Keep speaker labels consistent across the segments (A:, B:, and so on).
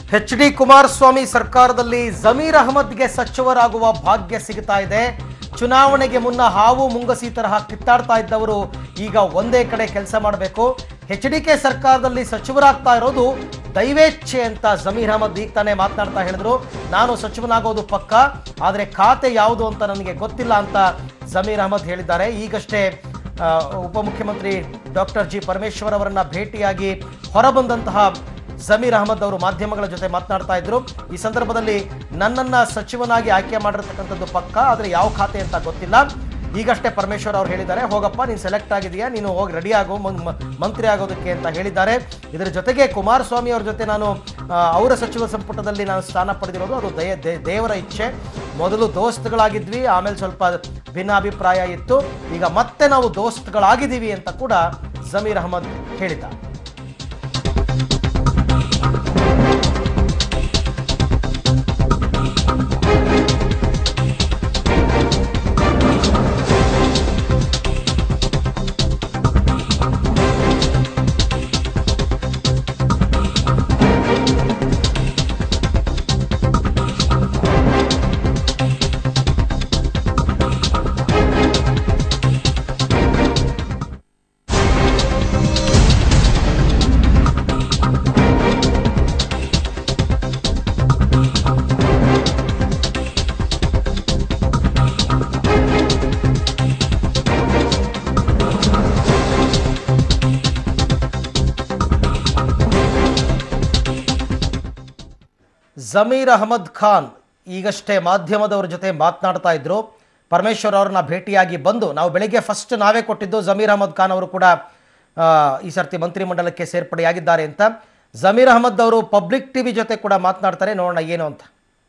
A: H D Kumaraswamy ಸರ್ಕಾರದಲ್ಲಿ ಜಮೀರ್ ಅಹಮದ್ಗೆ ಸಚಿವರಾಗುವ ಭಾಗ್ಯ ಸಿಗ್ತಾ ಇದೆ ಚುನಾವಣೆಗೆ ಮುನ್ನ ಹಾವು ಮುಂಗಸಿ ತರಹ ಕಿತ್ತಾಡ್ತಾ ಇದ್ದವರು ಈಗ ಒಂದೇ ಕಡೆ ಕೆಲಸ ಮಾಡಬೇಕು ಎಚ್ ಡಿ ಕೆ ಸರ್ಕಾರದಲ್ಲಿ ಸಚಿವರಾಗ್ತಾ ಇರೋದು ದೈವೇಚ್ಛೆ ಅಂತ ಜಮೀರ್ ಅಹಮದ್ ಈಗ ತಾನೇ ಮಾತನಾಡ್ತಾ ಹೇಳಿದ್ರು ನಾನು ಸಚಿವನಾಗೋದು ಪಕ್ಕ ಆದರೆ ಖಾತೆ ಯಾವುದು ಅಂತ ನನಗೆ ಗೊತ್ತಿಲ್ಲ ಅಂತ ಜಮೀರ್ ಅಹಮದ್ ಹೇಳಿದ್ದಾರೆ ಈಗಷ್ಟೇ ಆ, ಉಪಮುಖ್ಯಮಂತ್ರಿ ಡಾಕ್ಟರ್ ಜಿ ಪರಮೇಶ್ವರ್ ಅವರನ್ನ ಭೇಟಿಯಾಗಿ ಹೊರಬಂದಂತಹ ಜಮೀರ್ ಅಹಮದ್ ಅವರು ಮಾಧ್ಯಮಗಳ ಜೊತೆ ಮಾತನಾಡ್ತಾ ಇದ್ರು ಈ ಸಂದರ್ಭದಲ್ಲಿ ನನ್ನನ್ನ ಸಚಿವನಾಗಿ ಆಯ್ಕೆ ಮಾಡಿರ್ತಕ್ಕಂಥದ್ದು ಪಕ್ಕ ಆದರೆ ಯಾವ ಖಾತೆ ಅಂತ ಗೊತ್ತಿಲ್ಲ ಈಗಷ್ಟೇ ಪರಮೇಶ್ವರ್ ಅವರು ಹೇಳಿದ್ದಾರೆ ಹೋಗಪ್ಪ ನೀನು ಸೆಲೆಕ್ಟ್ ಆಗಿದೆಯಾ ನೀನು ಹೋಗಿ ರೆಡಿ ಆಗೋ ಮಂ- ಮ- ಮಂತ್ರಿ ಆಗೋದಕ್ಕೆ ಅಂತ ಹೇಳಿದ್ದಾರೆ ಇದರ ಜೊತೆಗೆ ಕುಮಾರಸ್ವಾಮಿ ಅವ್ರ ಜೊತೆ ನಾನು ಆ, ಅವರ ಸಚಿವ ಸಂಪುಟದಲ್ಲಿ ನಾನು ಸ್ಥಾನ ಪಡೆದಿರೋದು ಅದು ದಯ ದೇ- ದೇವರ ಇಚ್ಛೆ ಮೊದಲು ದೋಸ್ತ್ಗಳಾಗಿದ್ವಿ ಆಮೇಲೆ ಸ್ವಲ್ಪ ಭಿನ್ನಾಭಿಪ್ರಾಯ ಇತ್ತು ಈಗ ಮತ್ತೆ ನಾವು ದೋಸ್ತ್ಗಳಾಗಿದ್ದೀವಿ ಅಂತ ಕೂಡ ಜಮೀರ್ ಅಹಮದ್ ಹೇಳಿದ್ದಾರೆ ಜಮೀರ್ ಅಹಮದ್ ಖಾನ್ ಈಗಷ್ಟೇ ಮಾಧ್ಯಮದವರ ಜೊತೆ ಮಾತನಾಡ್ತಾ ಇದ್ರು ಪರಮೇಶ್ವರ್ ಅವ್ರನ್ನ ಭೇಟಿಯಾಗಿ ಬಂದು ನಾವು ಬೆಳಿಗ್ಗೆ ಫಸ್ಟ್ ನಾವೇ ಕೊಟ್ಟಿದ್ದು ಜಮೀರ್ ಅಹಮದ್ ಖಾನ್ ಅವರು ಕೂಡ ಆ, ಈ ಸರ್ತಿ ಮಂತ್ರಿಮಂಡಲಕ್ಕೆ ಸೇರ್ಪಡೆಯಾಗಿದ್ದಾರೆ ಅಂತ ಜಮೀರ್ ಅಹಮದ್ ಅವರು ಪಬ್ಲಿಕ್ ಟಿವಿ ಜೊತೆ ಕೂಡ ಮಾತನಾಡ್ತಾರೆ ನೋಡೋಣ ಏನು ಅಂತ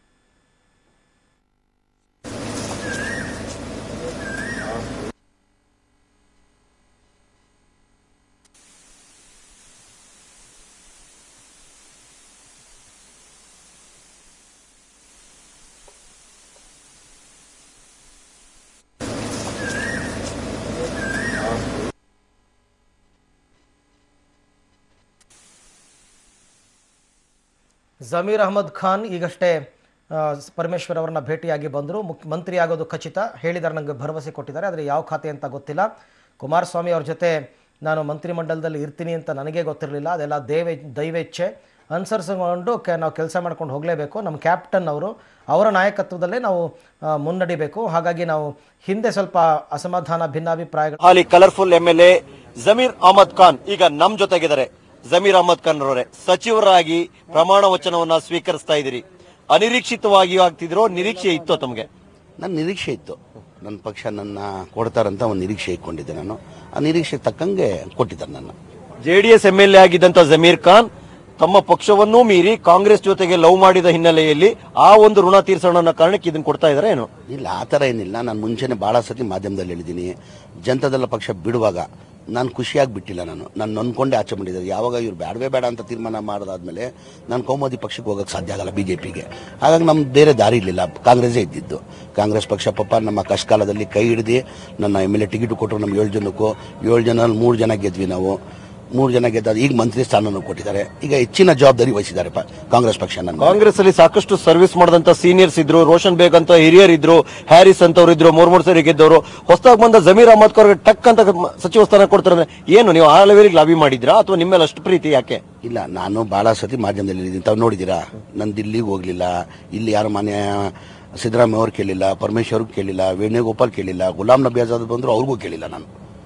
A: ಜಮೀರ್ ಅಹಮದ್ ಖಾನ್ ಈಗಷ್ಟೇ ಆ, ಪರಮೇಶ್ವರ್ ಅವರನ್ನ ಭೇಟಿಯಾಗಿ ಬಂದರು ಮುಖ್ಯ ಮಂತ್ರಿ ಆಗೋದು ಖಚಿತ ಹೇಳಿದ್ದಾರೆ ನನಗೆ ಭರವಸೆ ಕೊಟ್ಟಿದ್ದಾರೆ ಆದರೆ ಯಾವ ಖಾತೆ ಅಂತ ಗೊತ್ತಿಲ್ಲ ಕುಮಾರಸ್ವಾಮಿ ಅವ್ರ ಜೊತೆ ನಾನು ಮಂತ್ರಿಮಂಡಲದಲ್ಲಿ ಇರ್ತೀನಿ ಅಂತ ನನಗೆ ಗೊತ್ತಿರಲಿಲ್ಲ ಅದೆಲ್ಲ ದೇವೆ ದೈವೇಚ್ಛೆ ಅನುಸರಿಸಿಕೊಂಡು ಕೆ ನಾವು ಕೆಲಸ ಮಾಡ್ಕೊಂಡು ಹೋಗಲೇಬೇಕು ನಮ್ಮ ಕ್ಯಾಪ್ಟನ್ ಅವರು ಅವರ ನಾಯಕತ್ವದಲ್ಲೇ ನಾವು ಆ, ಮುನ್ನಡಿಬೇಕು ಹಾಗಾಗಿ ನಾವು ಹಿಂದೆ ಸ್ವಲ್ಪ ಅಸಮಾಧಾನ ಭಿನ್ನಾಭಿಪ್ರಾಯಗಳು
B: ಹಾಲಿ colourful M L A Zameer Ahmed Khan ಈಗ ನಮ್ ಜೊತೆಗಿದ್ದಾರೆ ಜಮೀರ್ ಅಹಮದ್ ಖಾನ್ ಅವರೇ ಸಚಿವರಾಗಿ ಪ್ರಮಾಣ ವಚನವನ್ನ ಸ್ವೀಕರಿಸ್ತಾ ಇದ್ದೀರಿ ಅನಿರೀಕ್ಷಿತವಾಗಿ ಆಗ್ತಿದ್ರೋ ನಿರೀಕ್ಷೆ ಇತ್ತು ತಮಗೆ
C: ನನ್ನ ನಿರೀಕ್ಷೆ ಇತ್ತು ನನ್ನ ಪಕ್ಷ ನನ್ನ ಕೊಡ್ತಾರಂತ ಒಂದು ನಿರೀಕ್ಷೆ ಇಟ್ಕೊಂಡಿದ್ದೆ ನಾನು ಆ ನಿರೀಕ್ಷೆ ತಕ್ಕಂಗೆ ಕೊಟ್ಟಿದ್ದಾರೆ ನನ್ನ
B: ಜೆಡಿಎಸ್ ಎಂ ಎಲ್ ಎ ಆಗಿದ್ದಂತ ಜಮೀರ್ ಖಾನ್ ತಮ್ಮ ಪಕ್ಷವನ್ನೂ ಮೀರಿ ಕಾಂಗ್ರೆಸ್ ಜೊತೆಗೆ ಲವ್ ಮಾಡಿದ ಹಿನ್ನೆಲೆಯಲ್ಲಿ ಆ ಒಂದು ಋಣ ತೀರ್ಸೋಣ ಅನ್ನೋ ಕಾರಣಕ್ಕೆ ಇದನ್ನ ಕೊಡ್ತಾ ಇದಾರೆ ಏನು
C: ಇಲ್ಲ ಆ ಥರ ಏನಿಲ್ಲ ನಾನು ಮುಂಚೆನೆ ಭಾಳ ಸತಿ ಮಾಧ್ಯಮದಲ್ಲಿ ಹೇಳಿದ್ದೀನಿ ಜನತಾದಳ ಪಕ್ಷ ಬಿಡುವಾಗ ನಾನು ಖುಷಿಯಾಗಿ ಬಿಟ್ಟಿಲ್ಲ ನಾನು ನಾನು ನೊಂದ್ಕೊಂಡೆ ಆಚೆ ಮಾಡಿದ್ದಾರೆ ಯಾವಾಗ ಇವ್ರು ಬೇಡವೇ ಬೇಡ ಅಂತ ತೀರ್ಮಾನ ಮಾಡಾದ್ಮೇಲೆ ನಾನು ಕೌಮದಿ ಪಕ್ಷಕ್ಕೆ ಹೋಗಕ್ಕೆ ಸಾಧ್ಯ ಆಗಲ್ಲ ಬಿ ಜೆ ಪಿಗೆ ಹಾಗಾಗಿ ನಮ್ಮ ಬೇರೆ ದಾರಿ ಇರಲಿಲ್ಲ ಕಾಂಗ್ರೆಸ್ಸೇ ಇದ್ದಿದ್ದು ಕಾಂಗ್ರೆಸ್ ಪಕ್ಷ ಪಾಪ ನಮ್ಮ ಕಷ್ಟಕಾಲದಲ್ಲಿ ಕೈ ಹಿಡಿದು ನನ್ನ ಎಮ್ ಎಲ್ ಎ ಟಿಕೆಟ್ ಕೊಟ್ಟರು ನಮ್ಮ ಏಳು ಜನಕ್ಕೂ ಏಳು ಜನ ಮೂರು ಜನ ಗೆದ್ವಿ ನಾವು ಮೂರು ಜನ ಗೆದ್ದ ಈಗ ಮಂತ್ರಿ ಸ್ಥಾನನೂ ಕೊಟ್ಟಿದ್ದಾರೆ ಈಗ ಹೆಚ್ಚಿನ ಜವಾಬ್ದಾರಿ ವಹಿಸಿದ್ದಾರೆ ಪ- ಕಾಂಗ್ರೆಸ್ ಪಕ್ಷ ನನ್ನ
B: ಕಾಂಗ್ರೆಸ್ ಅಲ್ಲಿ ಸಾಕಷ್ಟು ಸರ್ವಿಸ್ ಮಾಡಿದಂತ ಸೀನಿಯರ್ಸ್ ಇದ್ರು ರೋಷನ್ ಬೇಗ್ ಅಂತ ಹಿರಿಯರ್ ಇದ್ರು ಹ್ಯಾರಿಸ್ ಅಂತವ್ರು ಇದ್ರು ಮೂರ್ ಮೂರು ಸರಿ ಗೆದ್ದವರು ಹೊಸದಾಗಿ ಬಂದ ಜಮೀರ್ ಅಹಮದ್ ಖಾನ್ ಅವ್ರಿಗೆ ಟಕ್ ಅಂತ ಮ- ಸಚಿವ ಸ್ಥಾನ ಕೊಡ್ತಾರೆ ಅಂದ್ರೆ ಏನು ನೀವು ಆ ಲೆವೆಲ್ಗೆ ಲಾಬಿ ಮಾಡಿದ್ರಾ ಅಥವಾ ನಿಮ್ಮ ಮೇಲೆ ಅಷ್ಟು ಪ್ರೀತಿ ಯಾಕೆ
C: ಇಲ್ಲ ನಾನು ಭಾಳ ಸತಿ ಮಾಧ್ಯಮದಲ್ಲಿ ಹೇಳಿದ್ದೀನಿ ತಾವು ನೋಡಿದ್ದೀರಾ ನಾನು ದಿಲ್ಲಿಗೆ ಹೋಗಲಿಲ್ಲ ಇಲ್ಲಿ ಯಾರು ಮಾನ್ಯ ಸಿದ್ದರಾಮಯ್ಯ ಅವ್ರು ಕೇಳಿಲ್ಲ ಪರಮೇಶ್ವರ್ ಕೇಳಿಲ್ಲ ವೇಣುಗೋಪಾಲ್ ಕೇಳಿಲ್ಲ ಗುಲಾಂ ನಬಿ ಆಜಾದ್ ಬಂದರು ಅವ್ರಿಗೂ ಕೇಳಿಲ್ಲ ನಾನು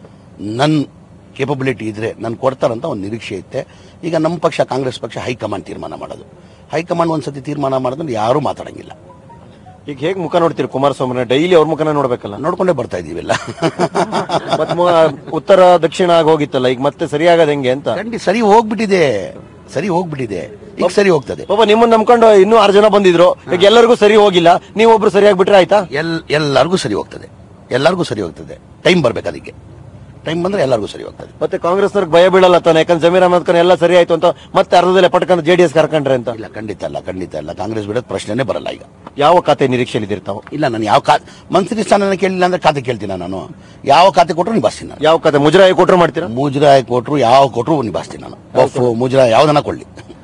C: ನನ್ನ ಕೇಪಬಿಲಿಟಿ ಇದ್ರೆ ನಾನು ಕೊಡ್ತಾರಂತ ಒಂದು ನಿರೀಕ್ಷೆ ಇತ್ತೆ ಈಗ ನಮ್ಮ ಪಕ್ಷ ಕಾಂಗ್ರೆಸ್ ಪಕ್ಷ ಹೈಕಮಾಂಡ್ ತೀರ್ಮಾನ ಮಾಡೋದು ಹೈಕಮಾಂಡ್ ಒಂದ್ಸತಿ ತೀರ್ಮಾನ ಮಾಡಿದ್ರೆ ಯಾರೂ ಮಾತಾಡಂಗಿಲ್ಲ
B: ಈಗ ಹೇಗ್ ಮುಖ ನೋಡ್ತೀರಿ ಕುಮಾರಸ್ವಾಮಿ ಡೈಲಿ ಅವ್ರ ಮುಖನ ನೋಡ್ಬೇಕಲ್ಲ
C: ನೋಡ್ಕೊಂಡೇ ಬರ್ತಾ ಇದೀವಿಲ್ಲ
B: ಮತ್ ಮು- ಉತ್ತರ ದಕ್ಷಿಣ ಆಗಿ ಹೋಗಿತ್ತಲ್ಲ ಈಗ ಮತ್ತೆ ಸರಿಯಾಗದ ಹೆಂಗೆ ಅಂತ
C: ಖಂಡಿತ ಸರಿ ಹೋಗ್ಬಿಟ್ಟಿದೆ ಸರಿ ಹೋಗ್ಬಿಟ್ಟಿದೆ ಈಗ ಸರಿ ಹೋಗ್ತದೆ
B: ಪಾಪ ನಿಮ್ಮನ್ನ ನಂಬ್ಕೊಂಡು ಇನ್ನೂ ಆರು ಜನ ಬಂದಿದ್ರು ಈಗ ಎಲ್ಲರಿಗೂ ಸರಿ ಹೋಗಿಲ್ಲ ನೀವೊಬ್ರು ಸರಿಯಾಗಿ ಬಿಟ್ರೆ ಆಯ್ತಾ
C: ಎಲ್ ಎಲ್ಲರಿಗೂ ಸರಿ ಹೋಗ್ತದೆ ಎಲ್ಲರಿಗೂ ಸರಿ ಹೋಗ್ತದೆ ಟೈಮ್ ಬರ್ಬೇಕು ಅದಕ್ಕೆ ಟೈಮ್ ಬಂದ್ರೆ ಎಲ್ಲರಿಗೂ ಸರಿ ಹೋಗ್ತದೆ
B: ಮತ್ತೆ ಕಾಂಗ್ರೆಸ್ನವ್ರಿಗೆ ಭಯ ಬೀಳಲ್ಲ ತಾನೆ ಯಾಕಂದ್ರೆ ಜಮೀರ್ ಅಹಮದ್ ಖಾನ್ ಎಲ್ಲ ಸರಿ ಆಯ್ತು ಅಂತ ಮತ್ತೆ ಅರ್ಧದಲ್ಲೇ ಪಟ್ಕಂತ ಜೆಡಿಎಸ್ ಕರ್ಕೊಂಡ್ರೆ ಅಂತ
C: ಇಲ್ಲ ಖಂಡಿತ ಅಲ್ಲ ಖಂಡಿತ ಅಲ್ಲ ಕಾಂಗ್ರೆಸ್ ಬಿಡೋದು ಪ್ರಶ್ನೆನೇ ಬರಲ್ಲ ಈಗ
B: ಯಾವ ಖಾತೆ ನಿರೀಕ್ಷೆಯಲ್ಲಿ ಇದಿರ್ತಾವ
C: ಇಲ್ಲ ನಾನು ಯಾವ ಖಾ ಮಂತ್ರಿ ಸ್ಥಾನ ಕೇಳಿಲ್ಲ ಅಂದ್ರೆ ಖಾತೆ ಕೇಳ್ತೀನಿ ನಾನು ಯಾವ ಖಾತೆ ಕೊಟ್ಟರು ನಿಭಾಯಿಸ್ತೀನಿ ನಾನು
B: ಯಾವ ಖಾತೆ ಮುಜರಾಯಿ ಕೊಟ್ರು ಮಾಡ್ತೀರಾ
C: ಮುಜರಾಯಿ ಕೊಟ್ಟರು ಯಾವ ಕೊಟ್ಟರು ನಿಭಾಯಿಸ್ತೀನಿ ನಾನು ಬಫ್ ಮುಜರಾಯಿ ಯಾವ್ದನ್ನ ಕೊಳ್ಳಿ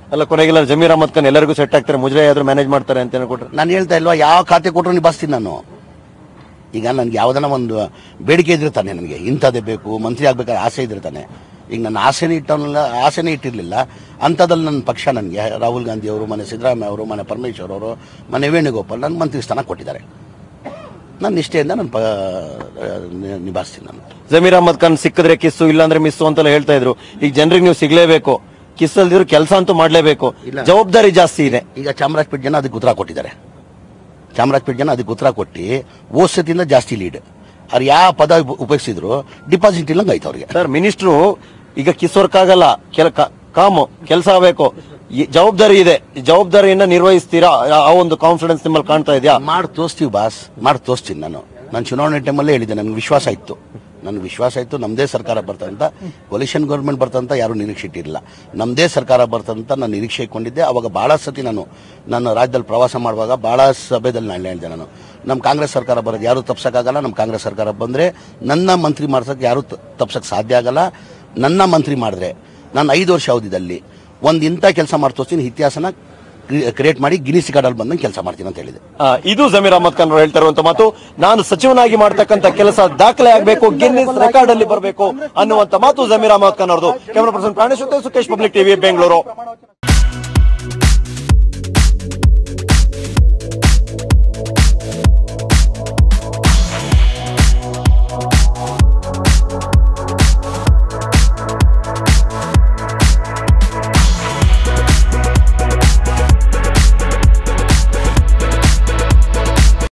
B: ಅಲ್ಲ ಕೊನೆಗೆಲ್ಲ ಜಮೀರ್ ಅಹಮದ್ ಖಾನ್ ಎಲ್ಲರಿಗೂ ಸೆಟ್ ಆಗ್ತಾರೆ ಮುಜರೆ ಆದ್ರೂ ಮ್ಯಾನೇಜ್ ಮಾಡ್ತಾರೆ ಅಂತ ಕೊಟ್ರೆ
C: ನಾನು ಹೇಳ್ತಾ ಇಲ್ವಾ ಯಾವ ಖಾತೆ ಕೊಟ್ಟರು ನಿಭಾಯಿಸ್ತೀನಿ ನಾನು ಈಗ ನನ್ಗೆ ಯಾವ್ದನ ಒಂದು ಬೇಡಿಕೆ ಇದ್ರೆ ತಾನೆ ನನಗೆ ಇಂಥದ್ದೇ ಬೇಕು ಮಂತ್ರಿ ಆಗ್ಬೇಕಾದ್ರೆ ಆಸೆ ಇದ್ರೆ ತಾನೆ ಈಗ ನನ್ನ ಆಸೆನೇ ಇಟ್ಟವನಲ್ಲ ಆಸೆನೇ ಇಟ್ಟಿರಲಿಲ್ಲ ಅಂಥದ್ದಲ್ಲಿ ನನ್ನ ಪಕ್ಷ ನನಗೆ ರಾಹುಲ್ ಗಾಂಧಿ ಅವರು ಮನೆ ಸಿದ್ದರಾಮಯ್ಯ ಅವರು ಮನೆ ಪರಮೇಶ್ವರ್ ಅವರು ಮನೆ ವೇಣುಗೋಪಾಲ್ ನನ್ನ ಮಂತ್ರಿ ಸ್ಥಾನ ಕೊಟ್ಟಿದ್ದಾರೆ ನನ್ನ ನಿಷ್ಠೆಯಿಂದ ನಾನು ಪ ನಿ- ನಿಭಾಯಿಸ್ತೀನಿ ನಾನು
B: ಜಮೀರ್ ಅಹಮದ್ ಖಾನ್ ಸಿಕ್ಕಿದ್ರೆ ಕಿಸ್ಸು ಇಲ್ಲಾಂದ್ರೆ ಮಿಸ್ಸು ಅಂತೆಲ್ಲ ಹೇಳ್ತಾ ಇದ್ರು ಈಗ ಜನರಿಗೆ ನೀವು ಸಿಗ್ಲೇಬೇಕು ಕಿಸ್ ಅಲ್ದಿದ್ರು ಕೆಲಸ ಅಂತೂ ಮಾಡ್ಲೇಬೇಕು
C: ಇಲ್ಲ.
B: ಜವಾಬ್ದಾರಿ ಜಾಸ್ತಿ ಇದೆ
C: ಈಗ ಚಾಮರಾಜಪೇಟೆ ಜನ ಅದಕ್ಕೆ ಉತ್ತರ ಕೊಟ್ಟಿದ್ದಾರೆ ಚಾಮರಾಜಪೇಟೆ ಜನ ಅದಕ್ಕೆ ಉತ್ತರ ಕೊಟ್ಟು ಓಸತಿಯಿಂದ ಜಾಸ್ತಿ ಲೀಡ್ ಅವ್ರು ಯಾವ ಪದ ಉಪ- ಉಪಯೋಗಿಸಿದ್ರು ಡಿಪಾಸಿಟ್ ಇಲ್ಲಂಗೆ ಆಯ್ತು ಅವ್ರಿಗೆ
B: ಸರ್ ಮಿನಿಸ್ಟ್ರು ಈಗ ಕಿಸ್ ವರ್ಕ್ ಆಗಲ್ಲ ಕೆಲ ಕ- ಕಾಮು ಕೆಲಸ ಆಗಬೇಕು ಈ ಜವಾಬ್ದಾರಿ ಇದೆ ಈ ಜವಾಬ್ದಾರಿಯನ್ನ ನಿರ್ವಹಿಸ್ತೀರಾ ಆ- ಆ ಒಂದು ಕಾನ್ಫಿಡೆನ್ಸ್ ನಿಮ್ಮಲ್ಲಿ ಕಾಣ್ತಾ ಇದೆಯಾ
C: ಮಾಡಿ ತೋರಿಸ್ತೀವಿ ಬಾಸ್ ಮಾಡಿ ತೋರಿಸ್ತೀನಿ ನಾನು ನಾನು ಚುನಾವಣೆ ಟೈಮಲ್ಲೇ ಹೇಳಿದ್ದೆ ನನಗೆ ವಿಶ್ವಾಸ ಇತ್ತು ನನಗೆ ವಿಶ್ವಾಸ ಇತ್ತು ನಮ್ಮದೇ ಸರ್ಕಾರ ಬರ್ತಂತ ಕೊಲಿಷನ್ ಗೌರ್ಮೆಂಟ್ ಬರ್ತಂತ ಯಾರು ನಿರೀಕ್ಷೆ ಇಟ್ಟಿರಲಿಲ್ಲ ನಮ್ಮದೇ ಸರ್ಕಾರ ಬರ್ತಂತ ನಾನು ನಿರೀಕ್ಷೆ ಇಟ್ಕೊಂಡಿದ್ದೆ ಅವಾಗ ಭಾಳ ಸತಿ ನಾನು ನನ್ನ ರಾಜ್ಯದಲ್ಲಿ ಪ್ರವಾಸ ಮಾಡುವಾಗ ಭಾಳ ಸಭೆದಲ್ಲಿ ನಾನು ಹೇಳಿದೆ ನಾನು ನಮ್ಮ ಕಾಂಗ್ರೆಸ್ ಸರ್ಕಾರ ಬರೋದು ಯಾರು ತಪ್ಸಕ್ಕಾಗಲ್ಲ ನಮ್ಮ ಕಾಂಗ್ರೆಸ್ ಸರ್ಕಾರ ಬಂದರೆ ನನ್ನ ಮಂತ್ರಿ ಮಾಡ್ಸಕ್ಕೆ ಯಾರು ತಪ್ಸಕ್ಕೆ ಸಾಧ್ಯ ಆಗಲ್ಲ ನನ್ನ ಮಂತ್ರಿ ಮಾಡಿದ್ರೆ ನಾನು ಐದು ವರ್ಷ ಅವಧಿದಲ್ಲಿ ಒಂದು ಇಂಥ ಕೆಲಸ ಮಾಡಿ ತೋರಿಸ್ತೀನಿ ಇತಿಹಾಸನ ಕ್ರಿಯೇಟ್ ಮಾಡಿ ಗಿನಿಸ್ ಗಾರ್ಡಲ್ಲಿ ಬಂದಂಗೆ ಕೆಲಸ ಮಾಡ್ತೀನಿ ಅಂತ ಹೇಳಿದೆ
B: ಆ, ಇದು ಜಮೀರ್ ಅಹಮದ್ ಖಾನ್ ಅವರು ಹೇಳ್ತಾ ಇರುವಂತ ಮಾತು ನಾನು ಸಚಿವನಾಗಿ ಮಾಡ್ತಕ್ಕಂಥ ಕೆಲಸ ದಾಖಲೆ ಆಗಬೇಕು ಗಿನ್ನಿಸ್ ರೆಕಾರ್ಡ್ ಅಲ್ಲಿ ಬರಬೇಕು ಅನ್ನುವಂತ ಮಾತು ಜಮೀರ್ ಅಹಮದ್ ಖಾನ್ ಅವರದು ಕ್ಯಾಮರಾ ಪರ್ಸನ್ ಪ್ರಾಣೇಶ್ ಜೊತೆ ಸುಖೇಶ್ ಪಬ್ಲಿಕ್ ಟಿವಿ ಬೆಂಗಳೂರು